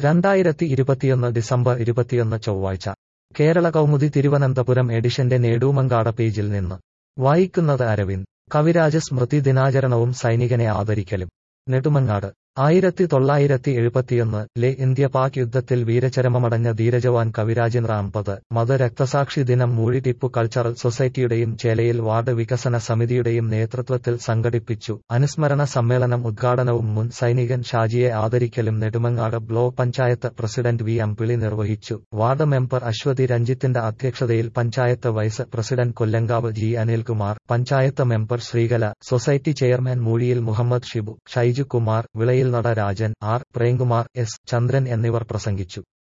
രണ്ടായിരത്തി ഇരുപത്തിയൊന്ന് ഡിസംബർ ഇരുപത്തിയൊന്ന് ചൊവ്വാഴ്ച കേരള കൗമുദി തിരുവനന്തപുരം എഡിഷന്റെ നേടൂമങ്കാട പേജിൽ നിന്ന് വായിക്കുന്നത് അരവിന്ദ് കവിരാജ് സ്മൃതി ദിനാചരണവും സൈനികനെ ആദരിക്കലും നെടുമങ്ങാട് ആയിരത്തി തൊള്ളായിരത്തി എഴുപത്തിയൊന്ന് ലെ ഇന്ത്യ പാക് യുദ്ധത്തിൽ വീരചരമമടഞ്ഞ ധീരജവാൻ കവിരാജിൻ റാംപത് മത രക്തസാക്ഷി ദിനം മൂഴി ടിപ്പു കൾച്ചറൽ സൊസൈറ്റിയുടെയും ചേലയിൽ വാർഡ് വികസന സമിതിയുടെയും നേതൃത്വത്തിൽ സംഘടിപ്പിച്ചു അനുസ്മരണ സമ്മേളനം ഉദ്ഘാടനവും മുൻ സൈനികൻ ഷാജിയെ ആദരിക്കലും Nedumangad block panchayat president V Ambili നിർവഹിച്ചു വാർഡ് മെമ്പർ അശ്വതി രഞ്ജിത്തിന്റെ അധ്യക്ഷതയിൽ panchayat vice president Kollankavu G Anilkumar panchayat member Sreekala society chairman Moozhiyil Muhammad Shibu Shaiju Kumar വിളയിൽ നട രാജൻ ആർ പ്രേംകുമാർ എസ് ചന്ദ്രൻ എന്നിവർ പ്രസംഗിച്ചു